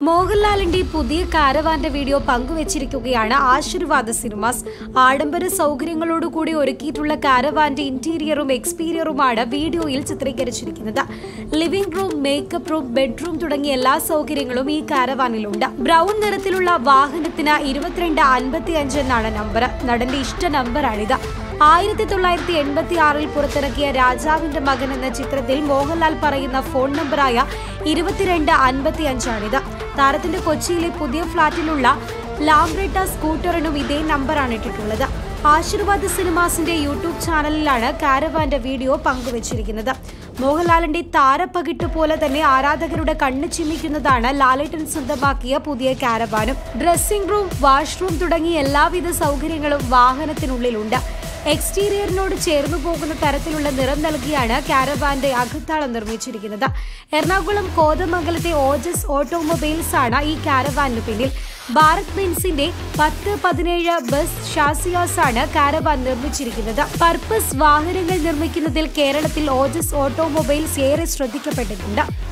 മോഹൻലാലിന്റെ പുതിയ കാരവാന്റെ video പങ്കുവച്ചിരിക്കുകയാണ് ആശീർവാദ cinemas ആഡംബര സൗകര്യങ്ങളോടുകൂടി ഒരുക്കിയിട്ടുള്ള കാരവാന്റെ ഇന്റീരിയറും എക്സ്റ്റീരിയറുമാണ് വീഡിയോയിൽ ചിത്രീകരിച്ചിരിക്കുന്നത് living room makeup room bedroom തുടങ്ങിയ എല്ലാ സൗകര്യങ്ങളും ഈ കാരവാനിലുണ്ട് ബ്രൗൺ നിറത്തിലുള്ള വാഹനത്തിന് ഇരുപത്തിരണ്ട് അൻപത്തി അഞ്ച് എന്നാണ് നമ്പർ നടന്റെ ഇഷ്ട നമ്പറാണിത് ആയിരത്തി തൊള്ളായിരത്തി എൺപത്തി ആറിൽ പുറത്തിറക്കിയ രാജാവിന്റെ മകൻ എന്ന ചിത്രത്തിൽ മോഹൻലാൽ പറയുന്ന ഫോൺ നമ്പറായ ഇരുപത്തിരണ്ട് അൻപത്തി അഞ്ചാണിത് താരത്തിന്റെ കൊച്ചിയിലെ പുതിയ ഫ്ളാറ്റിലുള്ള ലാംബ്രേട്ട സ്കൂട്ടറിനും ഇതേ നമ്പറാണ് ഇട്ടിട്ടുള്ളത് ആശീർവാദ് സിനിമാസിന്റെ യൂട്യൂബ് ചാനലിലാണ് കാരവാന്റെ വീഡിയോ പങ്കുവച്ചിരിക്കുന്നത് മോഹൻലാലിന്റെ താരപ്പകിട്ട് പോലെ തന്നെ ആരാധകരുടെ കണ്ണ് ചിമ്മിക്കുന്നതാണ് ലാലേട്ടൻ സ്വന്തമാക്കിയ പുതിയ കാരവാനും ഡ്രസ്സിംഗ് റൂം വാഷ്റൂം തുടങ്ങിയ എല്ലാവിധ സൗകര്യങ്ങളും വാഹനത്തിനുള്ളിലുണ്ട് എക്സ്റ്റീരിയറിനോട് ചേർന്നു പോകുന്ന തരത്തിലുള്ള നിറം നൽകിയാണ് കാരവാന്റെ അകത്താളം നിർമ്മിച്ചിരിക്കുന്നത് എറണാകുളം കോതമംഗലത്തെ ഓജസ് ഓട്ടോമൊബൈൽസ് ആണ് ഈ കാരവാനിന് പിന്നിൽ ഭാരത് ബെൻസിന്റെ പത്ത് പതിനേഴ് ബസ് ഷാസിയാസ് ആണ് കാരവാൻ നിർമ്മിച്ചിരിക്കുന്നത് പർപ്പസ് വാഹനങ്ങൾ നിർമ്മിക്കുന്നതിൽ കേരളത്തിൽ ഓജസ് ഓട്ടോമൊബൈൽസ് ഏറെ ശ്രദ്ധിക്കപ്പെട്ടിട്ടുണ്ട്